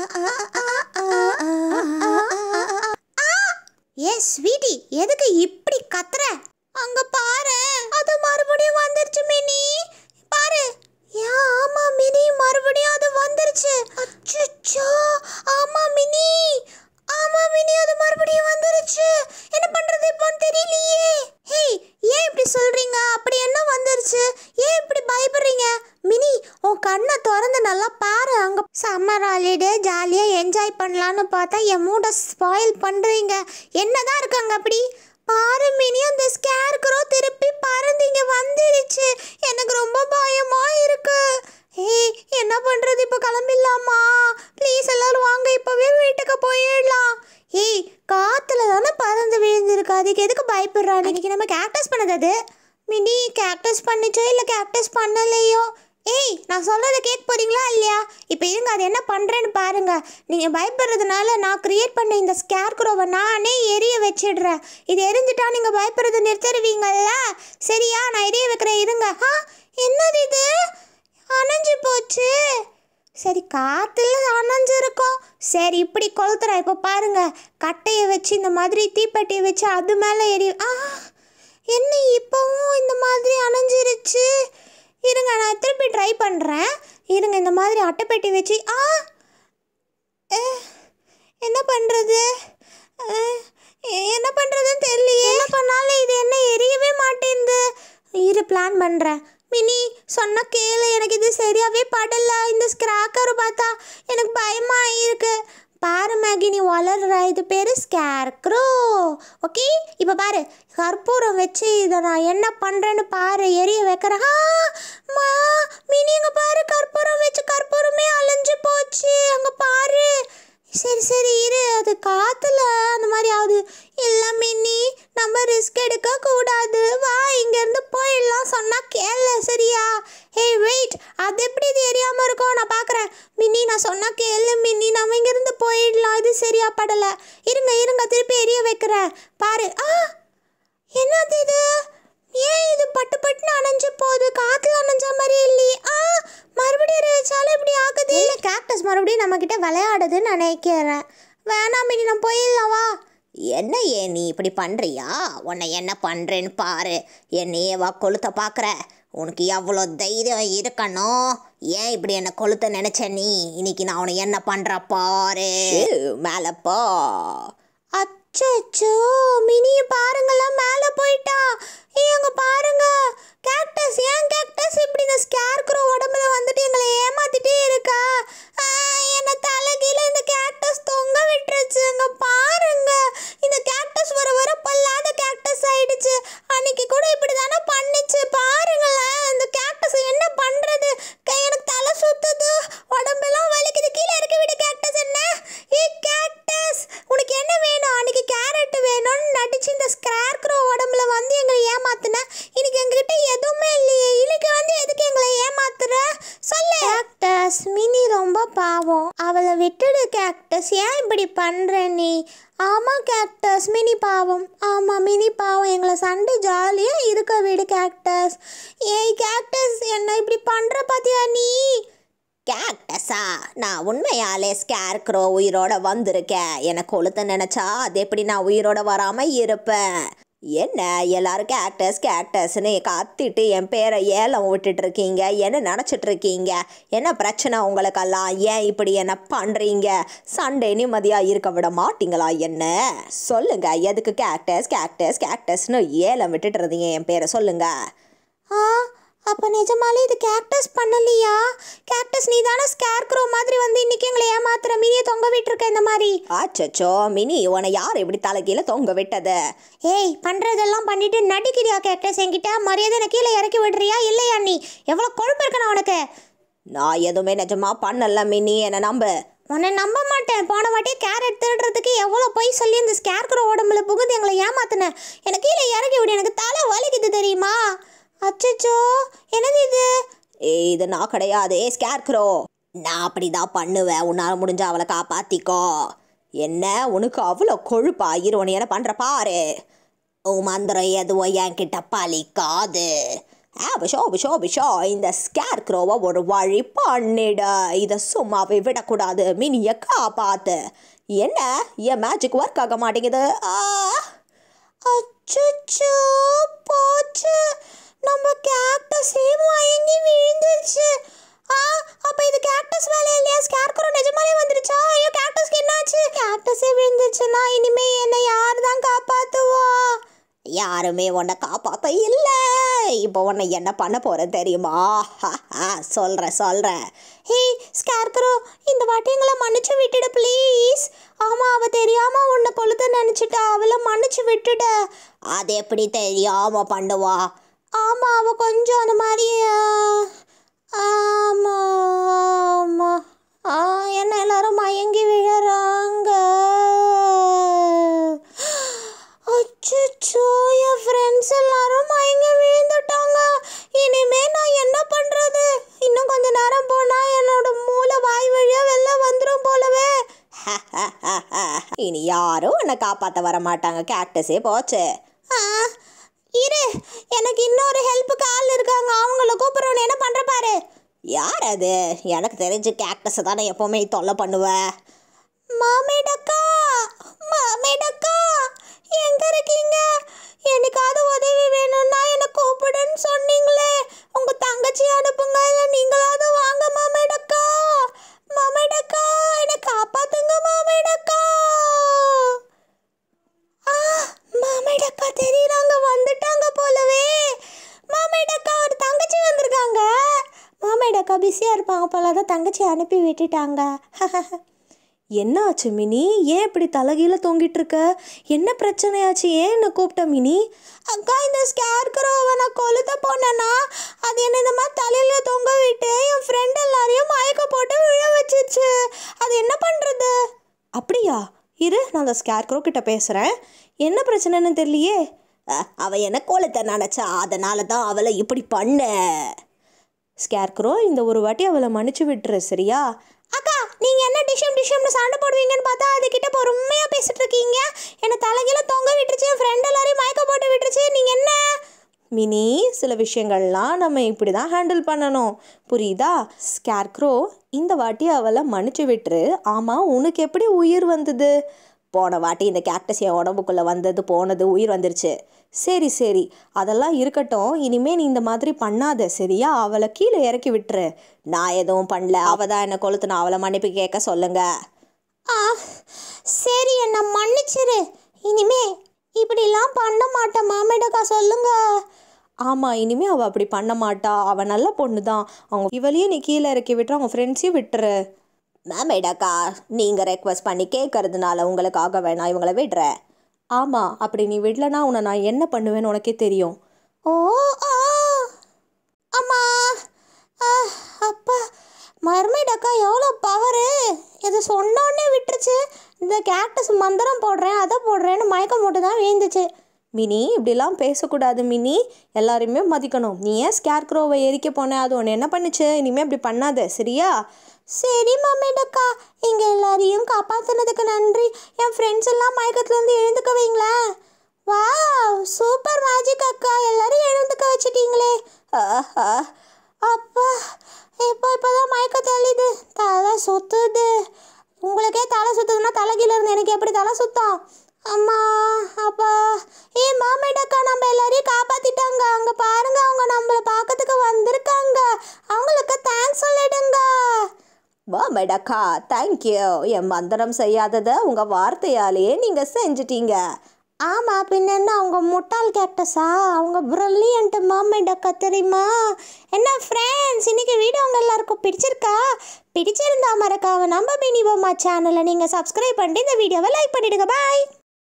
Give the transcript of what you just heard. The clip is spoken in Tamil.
ஏ ஸ்வீட்டி எதுக்கு இப்படி கத்துற அங்க பாரு அது மறுபடியும் வந்துருச்சு மினி பாரு யா ஆமா மினி மறுபடியும் அது வந்துருச்சு அச்சச்சோ ஆமா மினி ஆமா மினி அது மறுபடியும் வந்துருச்சு என்ன பண்றது இப்போன்னு தெரியலையே ஹேய் ஏன் இப்படி சொல்றீங்க அப்படி என்ன வந்துருச்சு ஏன் இப்படி பயப்படுறீங்க மினி உன் கண்ணை திறந்து நல்லா பாரு அங்க சம்மர் ஹாலிடே ஜாலியா என்ஜாய் பண்ணலான்னு பார்த்தா என் மூட ஸ்பாயில் பண்றீங்க என்னதான் இருக்காங்க அப்படி பாரு மினி அந்த ஸ்கேர்க்ரோ திருப்பி பறந்து இங்க வந்துருச்சு எனக்கு ரொம்ப பயமா இருக்கு ஏய் என்ன பண்றது இப்போ கிளம்பிடலாமா ப்ளீஸ் எல்லாரும் வாங்க இப்பவே வீட்டுக்கு போயிடலாம் ஏய் காத்துல தானே பறந்து விழுந்திருக்கு அதுக்கு எதுக்கு பயப்படுறா இன்னைக்கு நம்ம கேக்டஸ் பண்ணது அது மினி கேக்டஸ் பண்ணிச்சோ இல்லை கேக்டஸ் பண்ணலையோ ஏய் நான் சொல்றதை கேட்க போறீங்களா இல்லையா இப்போ இருங்க அது என்ன பண்றேன்னு பாருங்க நீங்க பயப்படுறதுனால நான் கிரியேட் பண்ண இந்த ஸ்கேர்க்ரோவை நானே எரிய வச்சிடுறேன் இது எரிஞ்சிட்டா நீங்க பயப்படுறதை நிறுத்திடுவீங்கல்ல சரியா நான் எரிய வைக்கிறேன் இருங்க ஆ என்னது இது அணைஞ்சு போச்சு சரி காத்துல அணைஞ்சிருக்கும் சரி இப்படி கொளுத்துறேன் இப்போ பாருங்க கட்டையை வச்சு இந்த மாதிரி தீப்பெட்டியை வச்சு அது மேலே எரி ஆ என்ன இப்போவும் இந்த மாதிரி அணைஞ்சிருச்சு இருங்க நான் திருப்பி ட்ரை பண்ணுறேன் இருங்க இந்த மாதிரி அட்டைப்பெட்டி வச்சு ஆ அஹ், என்ன பண்ணுறது என்ன பண்ணுறதுன்னு தெரியலையே என்ன பண்ணாலும் இது என்ன எரியவே மாட்டேங்குது இரு பிளான் பண்ணுறேன் மினி சொன்ன கேளு எனக்கு இது சரியாவே படல இந்த ஸ்கிராக்கர் பார்த்தா எனக்கு பயமா இருக்கு பாரு மேகி நீ வளர்ற இது பேரு ஸ்கேர்க்ரோ ஓகே இப்போ பாரு கற்பூரம் வச்சு இதை நான் என்ன பண்ணுறேன்னு பாரு எரிய வைக்கிறேன் ஆ, மா மினி அங்கே பாரு கற்பூரம் வச்சு கற்பூரமே அலைஞ்சு போச்சு அங்கே பாரு சரி சரி இரு அது காத்துல அந்த மாதிரி ஆகுது இல்லை மின்னி நம்ம ரிஸ்க் எடுக்க கூடாது வா இங்கேருந்து போயிடலாம் சொன்னா கேளு சரியா ஹேய் வெயிட் அது எப்படி இது எரியாம இருக்கும் நான் பார்க்குறேன் மின்னி நான் சொன்னா கேளு மின்னி நம்ம இங்கேருந்து போயிடலாம் இது சரியா படலை இருங்க இருங்க திருப்பி எரிய வைக்கிறேன் பாரு ஆ என்னது இது ஏன் இது பட்டு பட்டுன்னு அணைஞ்சு போகுது காத்துல அணைஞ்ச மாதிரி இல்லையே ஆ மறுபடியும் எரிய வச்சாலும் இப்படி ஆகுது இல்லை கேக்டஸ் மறுபடியும் நம்ம கிட்ட விளையாடுதுன்னு நினைக்கிறேன் வேணாம் மினி நான் போயிடலாம் வா என்ன ஏன் நீ இப்படி பண்ணுறியா உன்னை என்ன பண்ணுறேன்னு பாரு என்னையே வா கொளுத்த பார்க்குற உனக்கு எவ்வளோ தைரியம் இருக்கணும் ஏன் இப்படி என்ன கொளுத்த நினச்ச நீ இன்னைக்கு நான் உன்னை என்ன பண்ணுற பாரு மேலே போ அச்சச்சோ மினியை பாருங்களேன் மேலே போயிட்டா ஏய் அங்க பாருங்க கேக்டஸ் ஏன் கேக்டஸ் இப்படி இந்த ஸ்கேர்க்ரோ உடம்புல வந்துட்டு எங்களை ஏமாத்திட்டே இருக்கா ஆ, என்ன தலைகீழ இந்த கேக்டஸ் தொங்க விட்டுருச்சு அங்க பாருங்க இந்த கேக்டஸ் வர வர பல்லாத கேக்டஸ் ஆயிடுச்சு அன்னைக்கு கூட இப்படி தானே பண்ணுச்சு பாருங்களேன் இந்த கேக்டஸ் என்ன பண்றது கை எனக்கு தலை சுத்துது உடம்பெல்லாம் வலிக்குது கீழே இறக்கி விடு கேக்டஸ் என்ன ஏ கேக்டஸ் உனக்கு என்ன வேணும் அன்னைக்கு கேரட் வேணும்னு நடிச்சு இந்த ஸ்கிரார்க்ரோ உடம்புல வந்து எங்களை ஏமாத்துன இன்னைக்கு எங்ககிட்ட எதுவுமே இல்லையே இன்னைக்கு வந்து எதுக்கு எங்களை ஏமாத்துற சொல்லு கேக்டஸ் மினி ரொம்ப பாவம் அவளை விட்டுடு கேக்டஸ் ஏன் இப்படி பண்ற நீ ஆமா கேக்டஸ் மினி பாவம் ஆமா மினி பாவம் எங்களை சண்டே ஜாலியா இருக்க விடு கேக்டஸ் ஏய் கேக்டஸ் என்ன இப்படி பண்ற பாத்தியா நீ கேக்டஸா நான் உண்மையாலே ஸ்கேர்க்ரோ உயிரோட வந்திருக்கேன் எனக்கு கொளுத்த நினச்சா அது எப்படி நான் உயிரோட வராமல் இருப்பேன் என்ன எல்லாரும் கேக்டஸ் கேக்டஸ்னு கத்திட்டு என் பேரை ஏலம் விட்டுட்டு இருக்கீங்க என்ன நினச்சிட்டு இருக்கீங்க என்ன பிரச்சனை உங்களுக்கெல்லாம் ஏன் இப்படி என்ன பண்ணுறீங்க சண்டே நிம்மதியாக இருக்க விட மாட்டீங்களா என்ன சொல்லுங்க எதுக்கு கேக்டஸ் கேக்டஸ் கேக்டஸ்னு ஏலம் விட்டுட்டு இருந்தீங்க என் பேரை சொல்லுங்க ஆ அப்ப நிஜமாலே இது கேக்டஸ் பண்ணலையா கேக்டஸ் நீ தானே ஸ்கேர்க்ரோ மாதிரி வந்து இன்னைக்கு எங்களை ஏமாத்துற மீனியை தொங்க விட்டுருக்க இந்த மாதிரி ஆச்சச்சோ மினி உன்னை யார் எப்படி தலைக்கீழ தொங்க விட்டது ஏய் பண்றதெல்லாம் பண்ணிட்டு நடிக்கிறியா கேக்டஸ் என்கிட்ட மரியாதை என்னை கீழே இறக்கி விடுறியா இல்லையா நீ எவ்வளவு கொழுப்பு இருக்கணும் உனக்கு நான் எதுவுமே நிஜமா பண்ணல மினி என்ன நம்பு உன்னை நம்ப மாட்டேன் போன வாட்டி கேரட் திருடுறதுக்கு எவ்வளோ பொய் சொல்லி இந்த ஸ்கேர்க்ரோ உடம்புல புகுந்து எங்களை ஏமாத்தின எனக்கு கீழே இறக்கி விடு எனக்கு தலை வலிக்குது தெரியுமா அச்சச்சோ என்னது இது ஏய் இது நான் கிடையாது ஸ்கேர்க்ரோ நான் அப்படிதான் பண்ணுவேன் உன்னால் முடிஞ்ச அவளை காப்பாத்திக்கோ என்ன உனக்கு அவ்வளோ கொழுப்பா இரு உன்னை என்ன பண்ற பாரு உன் மந்திரம் எதுவும் என்கிட்ட பலிக்காது அபிஷோ அபிஷோ அபிஷோ இந்த ஸ்கேர் க்ரோவை ஒரு வழி பண்ணிட இதை சும்மாவே விடக்கூடாது மினிய காப்பாத்து என்ன என் மேஜிக் ஒர்க் ஆக மாட்டேங்குது ஆ அச்சச்சோ போச்சு நம்ம கேக்டஸே மயங்கி விழுந்துருச்சு ஆ அப்ப இது கேக்டஸ் வேலை இல்லையா ஸ்கேர்க்ரோ நிஜமாலே வந்துருச்சா ஐயோ கேக்டஸ்க்கு என்னாச்சு கேக்டஸே விழுந்துருச்சுன்னா இனிமே என்ன யார் தான் காப்பாத்துவா யாருமே உன்னை காப்பாத்த இல்லை இப்போ உன்னை என்ன பண்ண போற தெரியுமா சொல்கிறேன் சொல்கிறேன் ஹே ஸ்கேர்க்ரோ இந்த வாட்டி எங்களை மன்னிச்சு விட்டுடு ப்ளீஸ் ஆமா அவ தெரியாம உன்னை கொளுத்த நினைச்சிட்டா அவளை மன்னிச்சு விட்டுடு அது எப்படி தெரியாம பண்ணுவா ஆமா அவ கொஞ்சம் அந்த மாதிரி ஆ, ஆமா ஆமா ஆ என்ன எல்லாரும் மயங்கி விழறாங்க அச்சச்சோ என் ஃப்ரெண்ட்ஸ் எல்லாரும் மயங்கி விழுந்துட்டாங்க இனிமே நான் என்ன பண்றது இன்னும் கொஞ்ச நேரம் போனா என்னோட மூளை வாய் வழியா வெளில வந்துரும் போலவே இனி யாரும் உன்னை காப்பாற்ற வர மாட்டாங்க கேக்டஸே போச்சு ஆ, இரு எனக்கு இன்னொரு ஹெல்ப்புக்கு ஆள் இருக்காங்க அவங்கள கூப்பிடுறோன்னு என்ன பண்ற பாரு யார் அது எனக்கு தெரிஞ்சு கேக்டஸை தானே எப்போவுமே தொல்லை பண்ணுவேன் மாமேடக்கா மாமேடக்கா எங்க இருக்கீங்க எனக்காவது உதவி வேணும்னா என்ன கூப்பிடுன்னு சொன்னீங்களே உங்க தங்கச்சி அனுப்புங்க இல்ல நீங்களாவது வாங்க மாமேடக்கா மாமேடக்கா என்ன காப்பாத்துங்க மாமேடக்கா ஆ மாமேடக்கா தெரியுறாங்க வந்துட்டாங்க போலவே மாமேடக்கா ஒரு தங்கச்சி வந்திருக்காங்க மாமேடக்கா பிஸியாக இருப்பாங்க போல தான் தங்கச்சி அனுப்பி விட்டுட்டாங்க என்ன ஆச்சு மினி ஏன் இப்படி தலைகீழ தொங்கிட்டு இருக்க என்ன பிரச்சனையாச்சு ஏன் என்ன கூப்பிட்ட மினி அக்கா இந்த ஸ்கேர் கரோவை நான் கொளுத்த போனேன்னா அது என்ன இந்த மாதிரி தலையில தொங்க விட்டு என் ஃப்ரெண்ட் எல்லாரையும் மயக்க போட்டு விழ வச்சிருச்சு அது என்ன பண்றது அப்படியா இரு நான் அந்த ஸ்கேர்க்ரோ கிட்ட பேசுகிறேன் என்ன பிரச்சனைன்னு தெரியலையே அஹ், அவ என்ன கோலத்தை நினச்சா அதனால தான் அவளை இப்படி பண்ண ஸ்கேர்க்ரோ இந்த ஒரு வாட்டி அவளை மன்னிச்சு விட்டுரு சரியா அக்கா நீங்க என்ன டிஷம் டிஷம்னு சண்டை போடுவீங்கன்னு பார்த்தா அதுகிட்ட பொறுமையா பேசிட்டு இருக்கீங்க என்ன தலைகீழ தொங்க விட்டுருச்சு என் ஃப்ரெண்ட் எல்லாரையும் மயக்க போட்டு விட்டுருச்சு நீங்க என்ன மினி சில விஷயங்கள்லாம் நம்ம இப்படி தான் ஹேண்டில் பண்ணணும் புரியுதா ஸ்கேர்க்ரோ இந்த வாட்டி அவளை மன்னிச்சு விட்டுரு ஆமாம் உனக்கு எப்படி உயிர் வந்தது போன வாட்டி இந்த கேக்டஸ் என் உடம்புக்குள்ளே வந்தது போனது உயிர் வந்துருச்சு சரி சரி அதெல்லாம் இருக்கட்டும் இனிமே நீ இந்த மாதிரி பண்ணாத சரியா அவளை கீழே இறக்கி விட்டுரு நான் எதுவும் பண்ணல அவ தான் என்னை கொளுத்துனா அவளை மன்னிப்பு கேட்க சொல்லுங்க ஆ சரி என்ன மன்னிச்சிரு இனிமே இப்படிலாம் பண்ண மாட்டேன் மாமேடக்கா சொல்லுங்க ஆமாம் இனிமே அவள் அப்படி பண்ண மாட்டா அவள் நல்ல பொண்ணு தான் அவங்க இவளையும் நீ கீழே இறக்கி விட்டுரு அவங்க ஃப்ரெண்ட்ஸையும் விட்டுரு மேமேடாக்கா நீங்கள் ரெக்வஸ்ட் பண்ணி கேட்கறதுனால உங்களுக்காக வேணாம் இவங்களை விடுறேன் ஆமாம் அப்படி நீ விடலனா உன்னை நான் என்ன பண்ணுவேன்னு உனக்கே தெரியும் ஓ ஆ அம்மா ஆ, அப்பா மர்மைடக்கா எவ்வளோ பவரு இது சொன்னோடனே விட்டுருச்சு இந்த கேக்டஸ் மந்திரம் போடுறேன் அதை போடுறேன்னு மயக்கம் போட்டு தான் விழுந்துச்சு மினி இப்படிலாம் பேசக்கூடாது மினி எல்லாரையுமே மதிக்கணும் நீ ஏன் ஸ்கேர்க்ரோவை எரிக்க போன அது உன்னை என்ன பண்ணுச்சு இனிமேல் அப்படி பண்ணாத சரியா சரி மம்மேடக்கா எங்க எல்லாரையும் காப்பாத்துனதுக்கு நன்றி என் ஃப்ரெண்ட்ஸ் எல்லாம் மயக்கத்துல இருந்து எழுந்துக்க வைங்களேன் வா சூப்பர் மேஜிக் அக்கா எல்லாரும் எழுந்துக்க வச்சிட்டீங்களே ஆஹா. அப்பா இப்போ இப்போதான் மயக்கம் தெளியுது தலை சுத்துது உங்களுக்கே தலை சுத்துதுன்னா தலைகீழ இருந்து எனக்கு எப்படி தலை சுத்தம் அம்மா அப்பா ஏ மாமேடக்கா நம்ம எல்லாரையும் காப்பாத்திட்டாங்க அங்க பாருங்க அவங்க நம்மள பார்க்கறதுக்கு வந்திருக்காங்க அவங்களுக்கு தேங்க்ஸ் சொல்லிடுங்க மேமேடாக்கா தேங்க்யூ என் மந்திரம் செய்யாததை உங்கள் வார்த்தையாலேயே நீங்கள் செஞ்சிட்டீங்க ஆமா பின்ன என்ன அவங்க முட்டாள் கேக்டஸா அவங்க ப்ரில்லியன்ட் மாமேட் அக்கா தெரியுமா என்ன ஃப்ரெண்ட்ஸ் இன்னைக்கு வீடியோ உங்க எல்லாருக்கும் பிடிச்சிருக்கா பிடிச்சிருந்தா மறக்காம நம்ம மினிபோமா சேனலை நீங்க சப்ஸ்கிரைப் பண்ணிட்டு இந்த வீடியோவை லைக் பண்ணிடுங்க பாய்